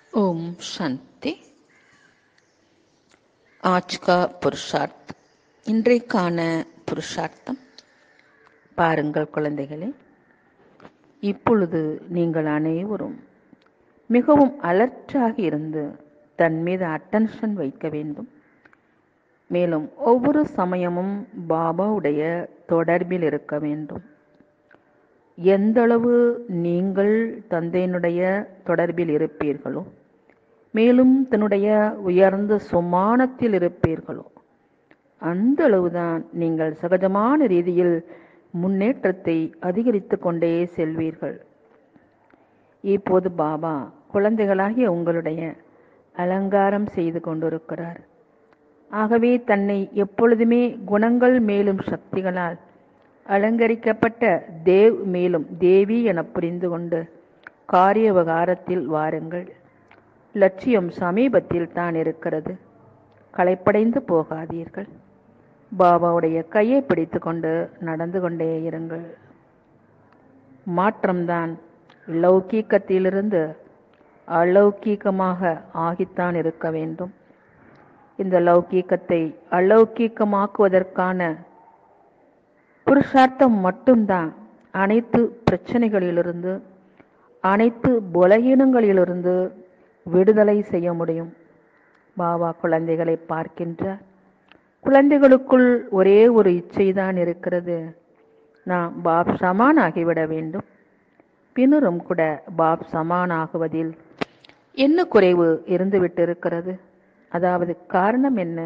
ओम शांति आज का पुरुषार्थ இன்றைக்கான புருஷார்த்தம் பாருங்கள் குழந்தைகளே இப்பொழுது நீங்கள் அனைவரும் மிகவும் அலர்ட்டாக இருந்து தன் மீது அட்டென்ஷன் வைக்க வேண்டும் மேலும் ஒவ்வொரு சமயமும் பாபாவுடைய தொடர்பில் இருக்க வேண்டும் எந்தளவு நீங்கள் தந்தையினுடைய தொடர்பில் இருப்பீர்களோ மேலும் தன்னுடைய உயர்ந்த சுமானத்தில் இருப்பீர்களோ அந்த அளவுதான் நீங்கள் சகஜமான ரீதியில் முன்னேற்றத்தை அதிகரித்து கொண்டே செல்வீர்கள் இப்போது பாபா குழந்தைகளாகிய உங்களுடைய அலங்காரம் செய்து கொண்டிருக்கிறார் ஆகவே தன்னை எப்பொழுதுமே குணங்கள் மேலும் சக்திகளால் அலங்கரிக்கப்பட்ட தேவ் மேலும் தேவி என புரிந்து கொண்டு காரிய விவகாரத்தில் வாருங்கள் லட்சியம் சமீபத்தில் தான் இருக்கிறது களைப்படைந்து போகாதீர்கள் பாபாவுடைய கையை பிடித்து கொண்டு நடந்து கொண்டே இருங்கள் மாற்றம்தான் லௌகீக்கத்திலிருந்து அலௌகீகமாக ஆகித்தான் இருக்க வேண்டும் இந்த லௌகீகத்தை அலௌகீகமாக்குவதற்கான புருஷார்த்தம் மட்டும்தான் அனைத்து பிரச்சனைகளிலிருந்து அனைத்து பலகீனங்களிலிருந்து விடுதலை செய்ய முடியும் பாபா குழந்தைகளை பார்க்கின்றார் குழந்தைகளுக்குள் ஒரே ஒரு இச்சைதான் இருக்கிறது நான் பாப் சமான் ஆகிவிட வேண்டும் பின்னரும் கூட பாப் சமான் ஆகுவதில் என்ன குறைவு இருந்துவிட்டு இருக்கிறது அதாவது காரணம் என்ன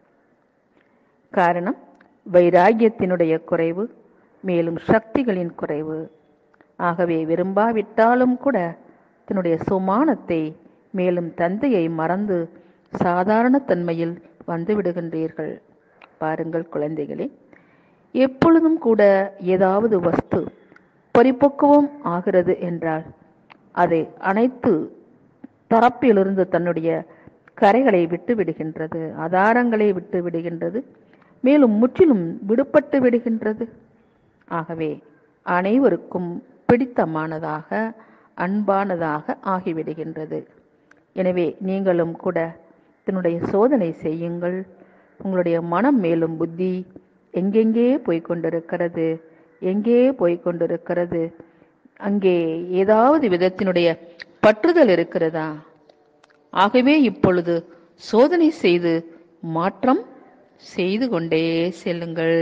காரணம் வைராகியத்தினுடைய குறைவு மேலும் சக்திகளின் குறைவு ஆகவே விரும்பாவிட்டாலும் கூட தன்னுடைய சுமானத்தை மேலும் தந்தையை மறந்து சாதாரண தன்மையில் வந்து விடுகின்றீர்கள் பாருங்கள் குழந்தைகளே எப்பொழுதும் கூட ஏதாவது வஸ்து பரிபக்குவம் ஆகிறது என்றால் அதை அனைத்து தரப்பிலிருந்து தன்னுடைய கரைகளை விட்டு விடுகின்றது ஆதாரங்களை விட்டு விடுகின்றது மேலும் முற்றிலும் விடுபட்டு விடுகின்றது ஆகவே அனைவருக்கும் பிடித்தமானதாக அன்பானதாக ஆகிவிடுகின்றது எனவே நீங்களும் கூட தன்னுடைய சோதனை செய்யுங்கள் உங்களுடைய மனம் மேலும் புத்தி எங்கெங்கே போய்கொண்டிருக்கிறது எங்கே போய்கொண்டிருக்கிறது அங்கே ஏதாவது விதத்தினுடைய பற்றுதல் இருக்கிறதா ஆகவே இப்பொழுது சோதனை செய்து மாற்றம் செய்து கொண்டே செல்லுங்கள்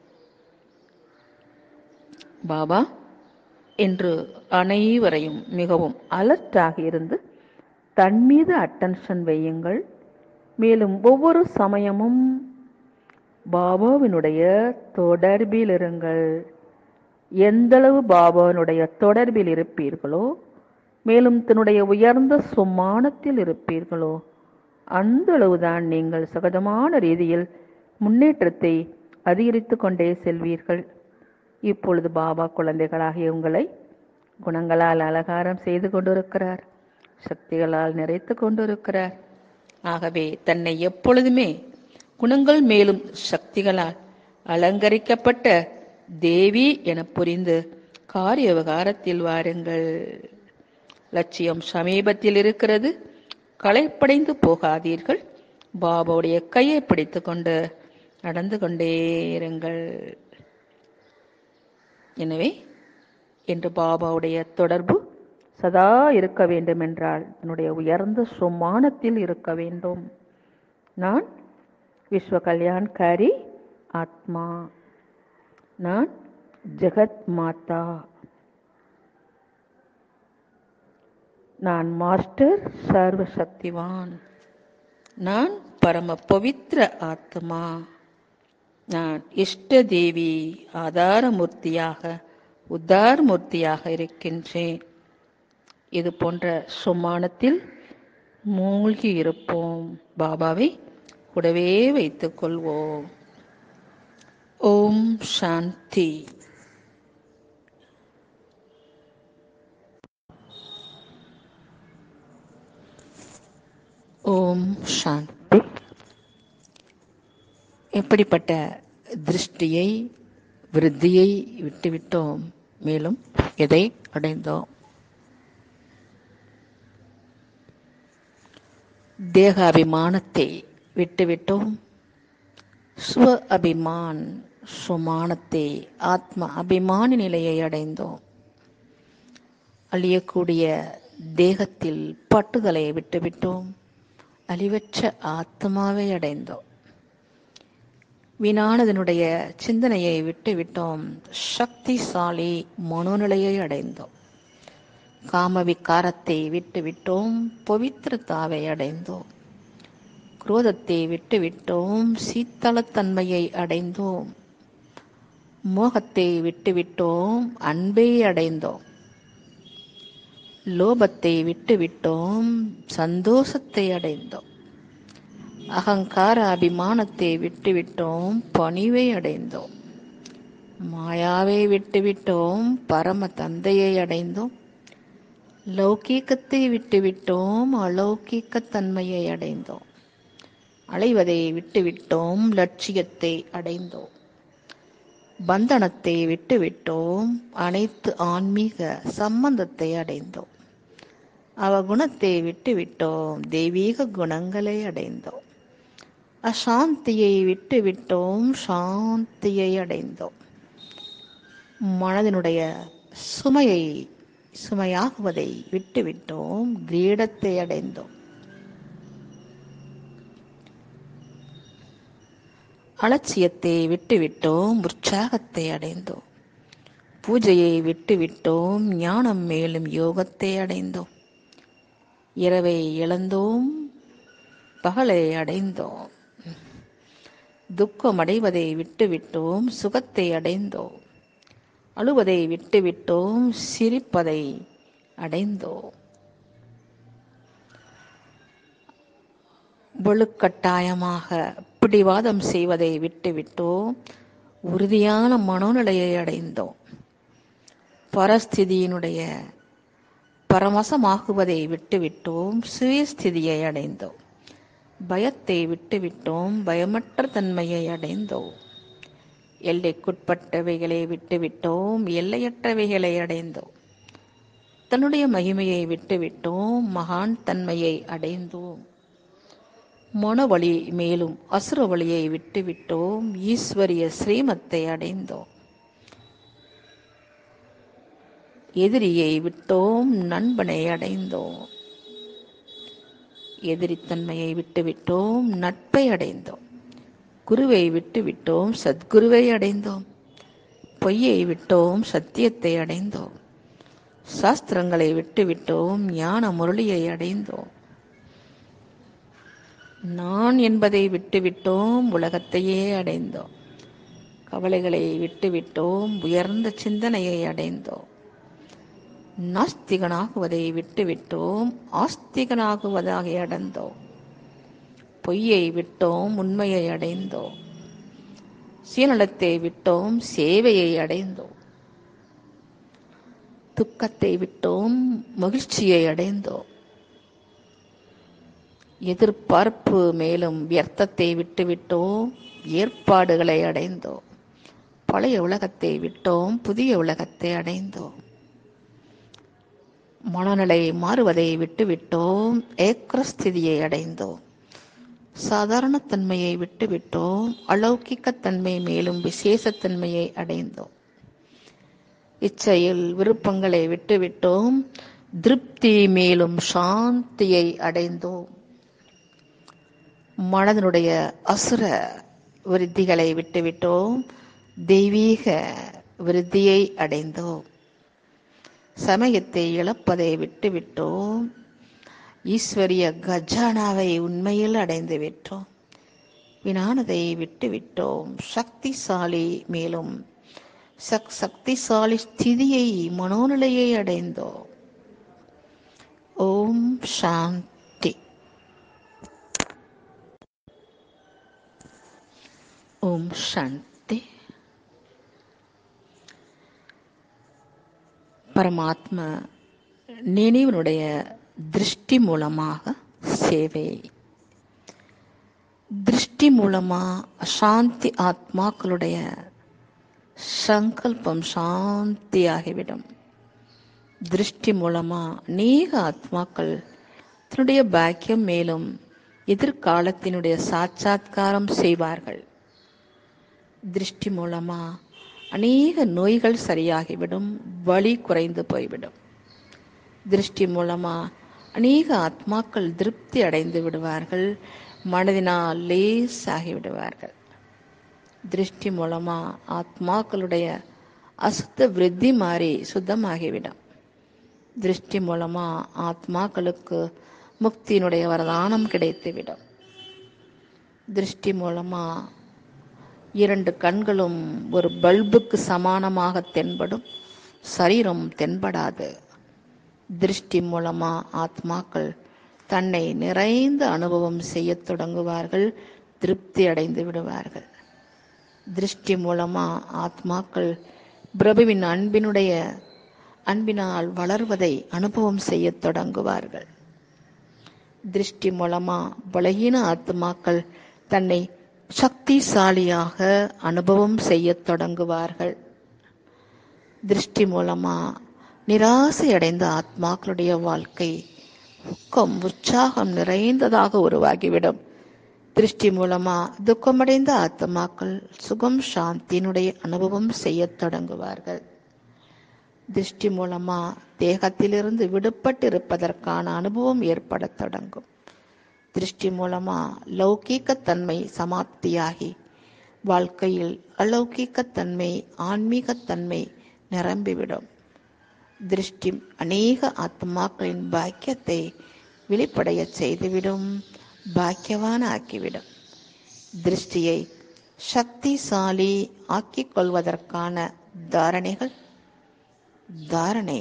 பாபா என்று அனைவரையும் மிகவும் அலர்ட்டாக இருந்து தன் மீது அட்டென்ஷன் வையுங்கள் மேலும் ஒவ்வொரு சமயமும் பாபாவினுடைய தொடர்பில் இருங்கள் எந்தளவு பாபாவினுடைய தொடர்பில் இருப்பீர்களோ மேலும் தன்னுடைய உயர்ந்த சுமானத்தில் இருப்பீர்களோ அந்த அளவுதான் நீங்கள் சகஜமான ரீதியில் முன்னேற்றத்தை அதிகரித்து கொண்டே செல்வீர்கள் இப்பொழுது பாபா குழந்தைகளாகிய உங்களை குணங்களால் அலங்காரம் செய்து கொண்டிருக்கிறார் சக்திகளால் நிறைத்து கொண்டிருக்கிறார் ஆகவே தன்னை எப்பொழுதுமே குணங்கள் மேலும் சக்திகளால் அலங்கரிக்கப்பட்ட தேவி என புரிந்து காரிய விவகாரத்தில் வாருங்கள் லட்சியம் சமீபத்தில் இருக்கிறது களைப்படைந்து போகாதீர்கள் பாபாவுடைய கையை பிடித்து கொண்டு நடந்து கொண்டே இருங்கள் எனவே என்று பாபாவுடைய தொடர்பு சதா இருக்க வேண்டும் என்றால் தன்னுடைய உயர்ந்த சுமானத்தில் இருக்க வேண்டும் நான் விஸ்வ கல்யாண்காரி ஆத்மா நான் ஜெகத் மாதா நான் மாஸ்டர் சர்வ சக்திவான் நான் பரம பவித்ர ஆத்மா நான் இஷ்ட தேவி ஆதாரமூர்த்தியாக உத்தாரமூர்த்தியாக இருக்கின்றேன் இது போன்ற சுமானத்தில் மூழ்கி இருப்போம் பாபாவை கூடவே வைத்துக் கொள்வோம் ஓம் சாந்தி ஓம் சாந்தி எப்படிப்பட்ட திருஷ்டியை விருத்தியை விட்டுவிட்டோம் மேலும் எதை அடைந்தோம் தேக அபிமானத்தை விட்டுவிட்டோம் ஸ்வ அபிமான் சுமானத்தை ஆத்ம அபிமான நிலையை அடைந்தோம் அழியக்கூடிய தேகத்தில் பட்டுதலை விட்டுவிட்டோம் அழிவற்ற ஆத்மாவை அடைந்தோம் வீணானதனுடைய சிந்தனையை விட்டுவிட்டோம் சக்திசாலி மனோநிலையை அடைந்தோம் காம விகாரத்தை விட்டுவிட்டோம் பவித்திரத்தாவை அடைந்தோம் குரோதத்தை விட்டுவிட்டோம் சீத்தளத்தன்மையை அடைந்தோம் மோகத்தை விட்டுவிட்டோம் அன்பை அடைந்தோம் லோபத்தை விட்டுவிட்டோம் சந்தோஷத்தை அடைந்தோம் அகங்கார அபிமானத்தை விட்டுவிட்டோம் பணிவை அடைந்தோம் மாயாவை விட்டுவிட்டோம் பரம தந்தையை அடைந்தோம் லௌகீகத்தை விட்டுவிட்டோம் அலௌகீக தன்மையை அடைந்தோம் அலைவதை விட்டுவிட்டோம் லட்சியத்தை அடைந்தோம் பந்தனத்தை விட்டுவிட்டோம் அனைத்து ஆன்மீக சம்பந்தத்தை அடைந்தோம் அவகுணத்தை விட்டுவிட்டோம் தெய்வீக குணங்களை அடைந்தோம் அசாந்தியை விட்டுவிட்டோம் சாந்தியை அடைந்தோம் மனதினுடைய சுமையை சுமையாகுவதை விட்டுவிட்டோம் கிரீடத்தை அடைந்தோம் அலட்சியத்தை விட்டுவிட்டோம் உற்சாகத்தை அடைந்தோம் பூஜையை விட்டுவிட்டோம் ஞானம் மேலும் யோகத்தை அடைந்தோம் இரவை இழந்தோம் பகலை அடைந்தோம் துக்கம் அடைவதை விட்டுவிட்டோம் சுகத்தை அடைந்தோம் அழுவதை விட்டுவிட்டோம் சிரிப்பதை அடைந்தோம் வலுக்கட்டாயமாக பிடிவாதம் செய்வதை விட்டுவிட்டோம் உறுதியான மனோநிலையை அடைந்தோம் பரஸ்திதியினுடைய பரமசமாகுவதை விட்டுவிட்டோம் சுயஸ்திதியை அடைந்தோம் பயத்தை விட்டுவிட்டோம் பயமற்ற தன்மையை அடைந்தோம் எல்லைக்குட்பட்டவைகளை விட்டுவிட்டோம் எல்லையற்றவைகளை அடைந்தோம் தன்னுடைய மகிமையை விட்டுவிட்டோம் மகான் தன்மையை அடைந்தோம் மனவழி மேலும் அசுர வழியை விட்டுவிட்டோம் ஈஸ்வரிய ஸ்ரீமத்தை அடைந்தோம் எதிரியை விட்டோம் நண்பனை அடைந்தோம் எதிரித்தன்மையை விட்டுவிட்டோம் நட்பை அடைந்தோம் குருவை விட்டுவிட்டோம் சத்குருவை அடைந்தோம் பொய்யை விட்டோம் சத்தியத்தை அடைந்தோம் சாஸ்திரங்களை விட்டுவிட்டோம் ஞான முரளியை அடைந்தோம் நான் என்பதை விட்டுவிட்டோம் உலகத்தையே அடைந்தோம் கவலைகளை விட்டுவிட்டோம் உயர்ந்த சிந்தனையை அடைந்தோம் நாஸ்திகனாகுவதை விட்டுவிட்டோம் ஆஸ்திகனாகுவதாக அடைந்தோம் பொய்யை விட்டோம் உண்மையை அடைந்தோம் சுயநலத்தை விட்டோம் சேவையை அடைந்தோம் துக்கத்தை விட்டோம் மகிழ்ச்சியை அடைந்தோம் எதிர்பார்ப்பு மேலும் வியர்த்தத்தை விட்டுவிட்டோம் ஏற்பாடுகளை அடைந்தோம் பழைய உலகத்தை விட்டோம் புதிய உலகத்தை அடைந்தோம் மனநிலை மாறுவதை விட்டுவிட்டோம் ஏக்கரஸ்திதியை அடைந்தோம் சாதாரணத்தன்மையை விட்டுவிட்டோம் அலௌகிக்கத்தன்மை மேலும் விசேஷத்தன்மையை அடைந்தோம் இச்சையில் விருப்பங்களை விட்டுவிட்டோம் திருப்தி மேலும் சாந்தியை அடைந்தோம் மனதனுடைய அசுர விருத்திகளை விட்டுவிட்டோம் தெய்வீக விருத்தியை அடைந்தோம் சமயத்தை இழப்பதை விட்டுவிட்டோம் ஈஸ்வரிய கஜானாவை உண்மையில் அடைந்து விட்டோம் வினானதை விட்டுவிட்டோம் சக்திசாலி மேலும் சக் சக்திசாலி ஸ்திதியை மனோநிலையை அடைந்தோம் ஓம் சாந்தி ஓம் சாந்தி பரமாத்ம நினைவனுடைய திருஷ்டி மூலமாக சேவை திருஷ்டி மூலமா சாந்தி ஆத்மாக்களுடைய சங்கல்பம் சாந்தியாகிவிடும் திருஷ்டி மூலமா அநேக ஆத்மாக்கள் தன்னுடைய பாக்கியம் மேலும் எதிர்காலத்தினுடைய சாட்சாத்காரம் செய்வார்கள் திருஷ்டி மூலமா அநேக நோய்கள் சரியாகிவிடும் வலி குறைந்து போய்விடும் திருஷ்டி மூலமா அநேக ஆத்மாக்கள் திருப்தி அடைந்து விடுவார்கள் மனதினால் லேஸ் ஆகிவிடுவார்கள் திருஷ்டி மூலமா ஆத்மாக்களுடைய அசுத்த விருத்தி மாறி சுத்தமாகிவிடும் திருஷ்டி மூலமா ஆத்மாக்களுக்கு முக்தியினுடைய வரதானம் கிடைத்துவிடும் திருஷ்டி மூலமா இரண்டு கண்களும் ஒரு பல்புக்கு சமானமாக தென்படும் சரீரம் தென்படாது திருஷ்டி மூலமா ஆத்மாக்கள் தன்னை நிறைந்த அனுபவம் செய்யத் தொடங்குவார்கள் திருப்தி அடைந்து விடுவார்கள் திருஷ்டி மூலமா ஆத்மாக்கள் பிரபுவின் அன்பினுடைய அன்பினால் வளர்வதை அனுபவம் செய்யத் தொடங்குவார்கள் திருஷ்டி மூலமா பலகீன ஆத்மாக்கள் தன்னை சக்திசாலியாக அனுபவம் செய்யத் தொடங்குவார்கள் திருஷ்டி மூலமா நிராசை அடைந்த ஆத்மாக்களுடைய வாழ்க்கை ஊக்கம் உற்சாகம் நிறைந்ததாக உருவாகிவிடும் திருஷ்டி மூலமா துக்கமடைந்த ஆத்மாக்கள் சுகம் சாந்தியினுடைய அனுபவம் செய்யத் தொடங்குவார்கள் திருஷ்டி மூலமா தேகத்திலிருந்து விடுபட்டு இருப்பதற்கான அனுபவம் ஏற்படத் தொடங்கும் திருஷ்டி மூலமா லௌகீகத்தன்மை சமாப்தியாகி வாழ்க்கையில் அலௌகீகத்தன்மை ஆன்மீகத்தன்மை நிரம்பிவிடும் திருஷ்டி அநேக ஆத்மாக்களின் பாக்கியத்தை வெளிப்படைய செய்துவிடும் பாக்கியவான ஆக்கிவிடும் திருஷ்டியை சக்திசாலி ஆக்கிக் கொள்வதற்கான தாரணைகள் தாரணை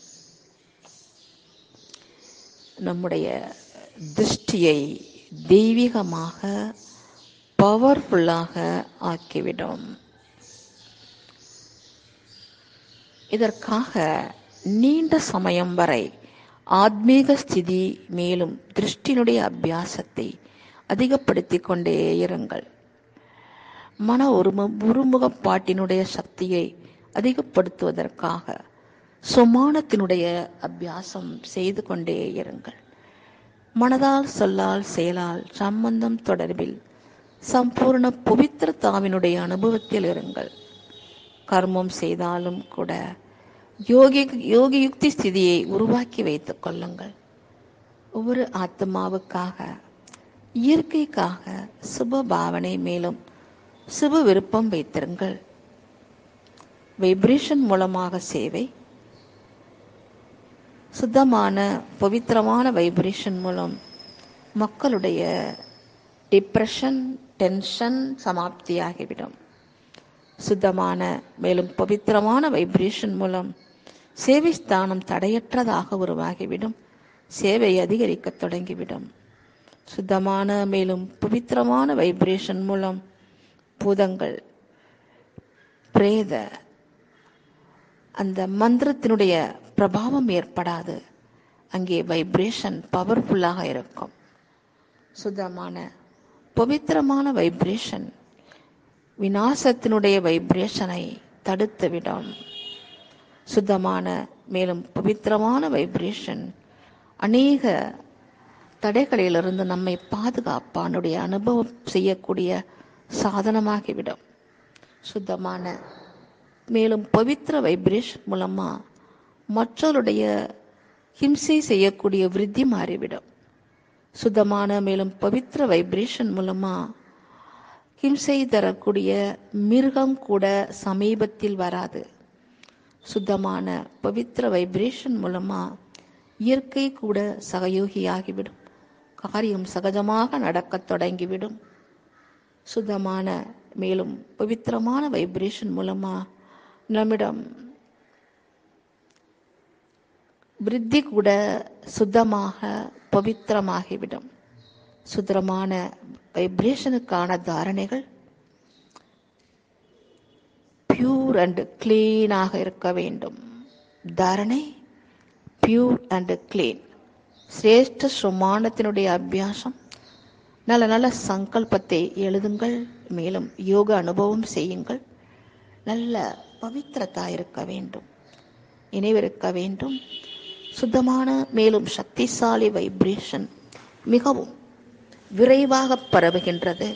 நம்முடைய திருஷ்டியை தெய்வீகமாக பவர்ஃபுல்லாக ஆக்கிவிடும் இதற்காக நீண்ட சமயம் வரை ஆத்மீக ஸ்திதி மேலும் திருஷ்டியினுடைய அபியாசத்தை அதிகப்படுத்திக் கொண்டே இருங்கள் மன ஒருமு ஒருமுகப்பாட்டினுடைய சக்தியை அதிகப்படுத்துவதற்காக சுமானத்தினுடைய அபியாசம் செய்து கொண்டே இருங்கள் மனதால் சொல்லால் செயலால் சம்பந்தம் தொடர்பில் சம்பூர்ண பவித்திரத்தாவினுடைய அனுபவத்தில் இருங்கள் கர்மம் செய்தாலும் கூட யோகி யோகி யுக்தி ஸ்திதியை உருவாக்கி வைத்துக் கொள்ளுங்கள் ஒவ்வொரு ஆத்மாவுக்காக இயற்கைக்காக சுப பாவனை மேலும் சுப விருப்பம் வைத்திருங்கள் வைப்ரேஷன் மூலமாக சேவை சுத்தமான பவித்திரமான வைப்ரேஷன் மூலம் மக்களுடைய டிப்ரெஷன் டென்ஷன் சமாப்தியாகிவிடும் சுத்தமான மேலும் பவித்திரமான வைப்ரேஷன் மூலம் சேவை ஸ்தானம் தடையற்றதாக உருவாகிவிடும் சேவை அதிகரிக்க தொடங்கிவிடும் சுத்தமான மேலும் பவித்திரமான வைப்ரேஷன் மூலம் பூதங்கள் பிரேத அந்த மந்திரத்தினுடைய பிரபாவம் ஏற்படாது அங்கே வைப்ரேஷன் பவர்ஃபுல்லாக இருக்கும் சுத்தமான பவித்திரமான வைப்ரேஷன் விநாசத்தினுடைய வைப்ரேஷனை தடுத்துவிடும் சுத்தமான மேலும் பவித்திரமான வைப்ரேஷன் அநேக தடைகளிலிருந்து நம்மை பாதுகாப்பானுடைய அனுபவம் செய்யக்கூடிய சாதனமாகிவிடும் சுத்தமான மேலும் பவித்திர வைப்ரேஷன் மூலமா மற்றவருடைய ஹிம்சை செய்யக்கூடிய விருத்தி மாறிவிடும் சுத்தமான மேலும் பவித்திர வைப்ரேஷன் மூலமா ஹிம்சை தரக்கூடிய மிருகம் கூட சமீபத்தில் வராது சுத்தமான பவித்திர வைப்ரேஷன் மூலமா இயற்கை கூட சகயோகியாகிவிடும் காரியம் சகஜமாக நடக்கத் தொடங்கிவிடும் சுத்தமான மேலும் பவித்திரமான வைப்ரேஷன் மூலமா நம்மிடம் விருத்தி கூட சுத்தமாக பவித்திரமாகிவிடும் சுத்தமான வைப்ரேஷனுக்கான தாரணைகள் பியூர் அண்ட் கிளீனாக இருக்க வேண்டும் தாரணை பியூர் அண்ட் கிளீன் சிரேஷ்ட சுமானத்தினுடைய அபியாசம் நல்ல நல்ல சங்கல்பத்தை எழுதுங்கள் மேலும் யோக அனுபவம் செய்யுங்கள் நல்ல பவித்திரத்தா இருக்க வேண்டும் நினைவிருக்க வேண்டும் சுத்தமான மேலும் சக்திசாலி வைப்ரேஷன் மிகவும் விரைவாக பரவுகின்றது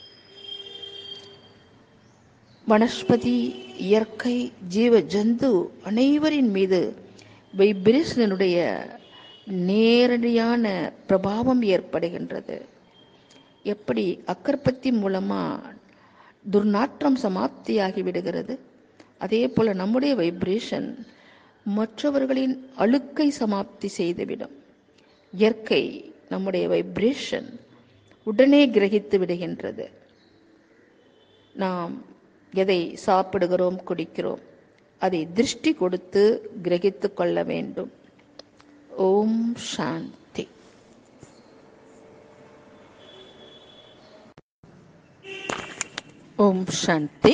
வனஸ்பதி இயற்கை ஜீவ ஜந்து அனைவரின் மீது வைப்ரேஷனுடைய நேரடியான பிரபாவம் ஏற்படுகின்றது எப்படி அக்கற்பத்தி மூலமா துர்நாற்றம் சமாப்தியாகி விடுகிறது அதே போல நம்முடைய வைப்ரேஷன் மற்றவர்களின் அழுக்கை சமாப்தி செய்துவிடும் இயற்கை நம்முடைய வைப்ரேஷன் உடனே கிரகித்து விடுகின்றது நாம் எதை சாப்பிடுகிறோம் குடிக்கிறோம் அதை திருஷ்டி கொடுத்து கிரகித்து கொள்ள வேண்டும் ஓம் சாந்தி ஓம் சாந்தி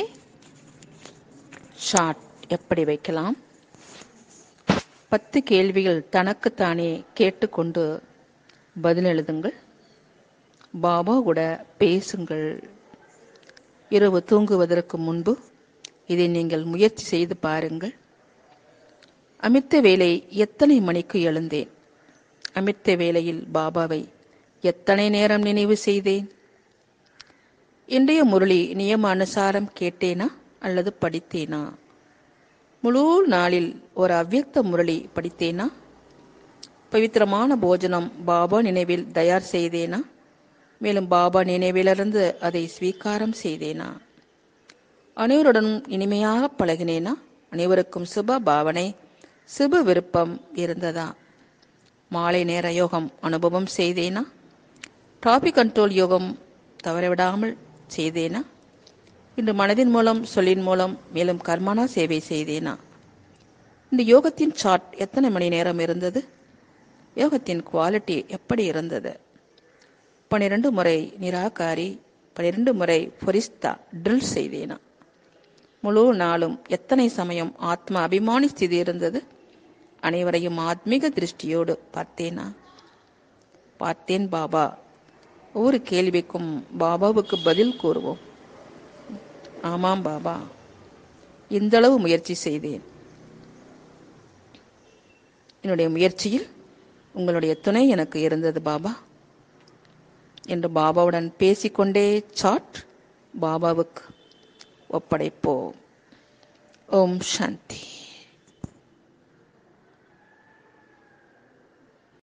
ஷார்ட் எப்படி வைக்கலாம் பத்து கேள்விகள் தனக்குத்தானே கேட்டுக்கொண்டு பதில் எழுதுங்கள் பாபா கூட பேசுங்கள் இரவு தூங்குவதற்கு முன்பு இதை நீங்கள் முயற்சி செய்து பாருங்கள் அமிர்த வேலை எத்தனை மணிக்கு எழுந்தேன் அமிர்த வேளையில் பாபாவை எத்தனை நேரம் நினைவு செய்தேன் இன்றைய முரளி நியம அனுசாரம் கேட்டேனா அல்லது படித்தேனா முழு நாளில் ஒரு அவ்வியக்த முரளி படித்தேனா பவித்திரமான போஜனம் பாபா நினைவில் தயார் செய்தேனா மேலும் பாபா நினைவிலிருந்து அதை ஸ்வீகாரம் செய்தேனா அனைவருடனும் இனிமையாக பழகினேனா அனைவருக்கும் சுப பாவனை சுப விருப்பம் இருந்ததா மாலை நேர யோகம் அனுபவம் செய்தேனா டிராபிக் கண்ட்ரோல் யோகம் தவறவிடாமல் செய்தேனா இன்று மனதின் மூலம் சொல்லின் மூலம் மேலும் கர்மனா சேவை செய்தேனா இந்த யோகத்தின் சார்ட் எத்தனை மணி நேரம் இருந்தது யோகத்தின் குவாலிட்டி எப்படி இருந்தது பனிரெண்டு முறை நிராகாரி பனிரெண்டு முறை பொரிஸ்தா ட்ரில் செய்தேனா முழு நாளும் எத்தனை சமயம் ஆத்ம அபிமானி ஸ்திதி இருந்தது அனைவரையும் ஆத்மீக திருஷ்டியோடு பார்த்தேனா பார்த்தேன் பாபா ஒவ்வொரு கேள்விக்கும் பாபாவுக்கு பதில் கூறுவோம் ஆமாம் பாபா இந்தளவு முயற்சி செய்தேன் என்னுடைய முயற்சியில் உங்களுடைய துணை எனக்கு இருந்தது பாபா என்று பாபாவுடன் பேசிக்கொண்டே சாட் பாபாவுக்கு ஒப்படைப்போம் ஓம் சாந்தி